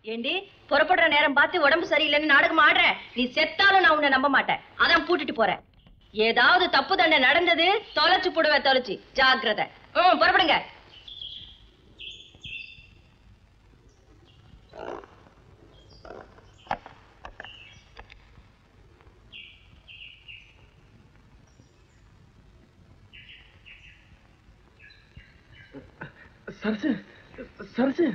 ஏண்டி புறப்படுற நேரம் பார்த்து உடம்பு சரியில்லைன்னு நாடகம் ஆடுற நீ செத்தாலும் நான் உன்னை நம்ப மாட்டேன் அதான் பூட்டிட்டு போறேன் ஏதாவது தப்பு தண்டை நடந்தது தொலைச்சு போடுவே தொலைச்சு ஜாக்கிரதை ம் புறப்படுங்க சரசு சரசு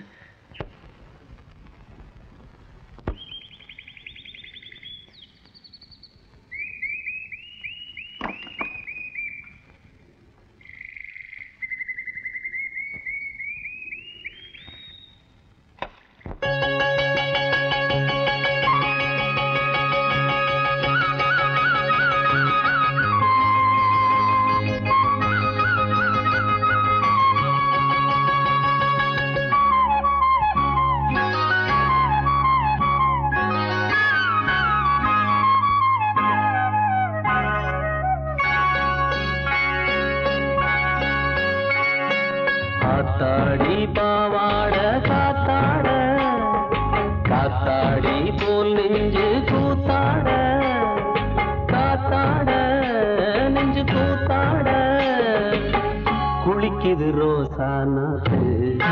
காத்தாடி பாவாட காத்தாட காத்தாடி போல் நெஞ்சு கூத்தாட காத்தாட நெஞ்சு கூத்தாட குளிக்குது ரோசா நாத்து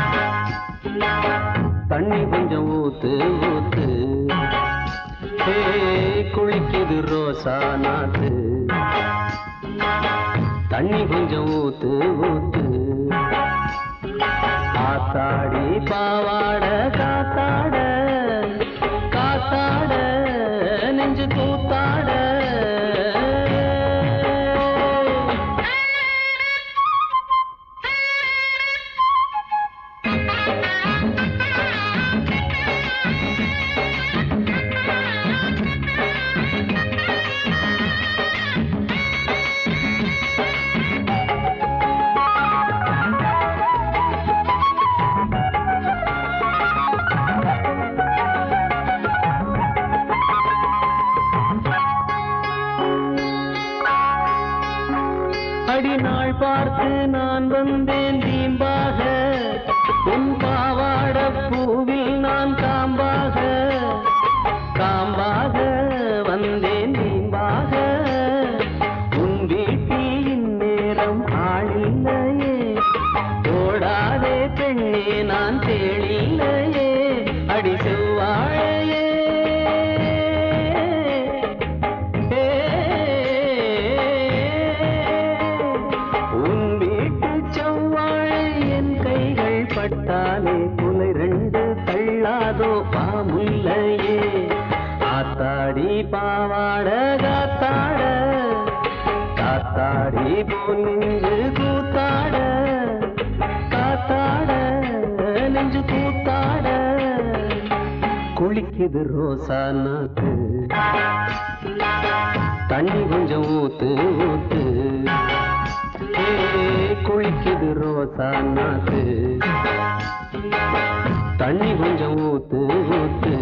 தண்ணி கொஞ்சம் ஊத்து ஊத்து ஏ குளிக்குது ரோசா நாத்து தண்ணி கொஞ்சம் ஊத்து ஊத்து காத்தாடி பாவாட காத்தாட காத்தாட நெஞ்சு கூத்தாட அடி நாள் பார்த்து நான் வந்தேன் தீம்பாக உன் பாவாட பூவில் நான் காம்பாக காம்பாக வந்தேன் தீம்பாக உன் வீட்டில் இந்நேரம் ஆளில்லையே ஓடாதே பெண்ணே நான் தேளில்லையே அடி செவ்வாழையே உன் வீட்டு செவ்வாழை என் கைகள் பட்டாலே புலை ரெண்டு தள்ளாதோ பாமுல்லையே ஆத்தாடி பாவாட காத்தாட காத்தாடி போல் நெஞ்சு கூத்தாட காத்தாட நெஞ்சு கூத்தாட குளிக்குது ரோசா நாக்கு தண்ணி கொஞ்சம் ஊத்து ஊத்து ஏ, குளிக்குது ரோசா நாக்கு தண்ணி கொஞ்சம் ஊத்து ஊத்து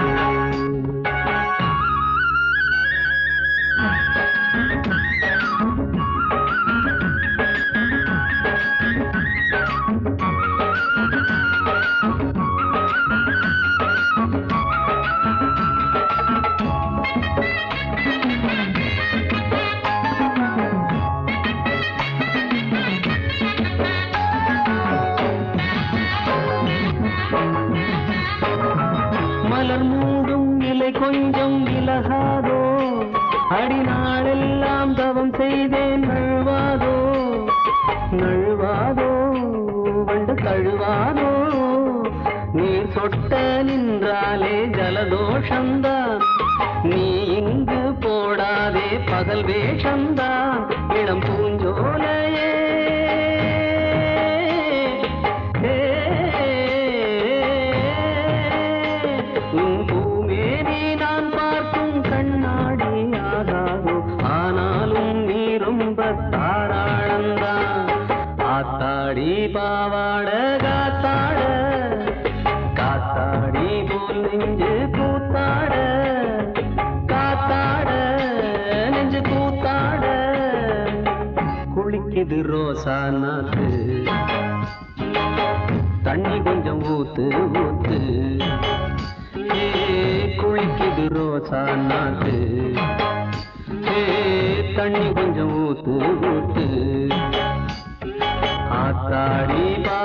மலர் மூடும் இலை கொஞ்சம் விலகாதோ அடிநாளெல்லாம் தவம் செய்தேன் நழுவாதோ நழுவாதோ வண்டு தழுவாதோ நீர் சொட்ட நின்றாலே ஜலதோஷந்தான் நீ இங்கு போடாதே பகல் வேஷந்தான் இளம் பூஞ்சோலையே உன் பூமேனி நான் பார்க்கும் கண்ணாடி ஆகாதோ ஆனாலும் நீ ரொம்ப தாராளந்தான் ஆத்தாடி பாவாட காத்தாட காத்தாடி போல் நெஞ்சு கூத்தாட காத்தாட நெஞ்சு கூத்தாட குளிக்குது ரோசா நாத்து தண்ணி கொஞ்சம் ஊத்து ஊத்து ரோசா நாத்து ஏ தண்ணி கொஞ்சம் ஊத்து ஊத்து ஆத்தாடி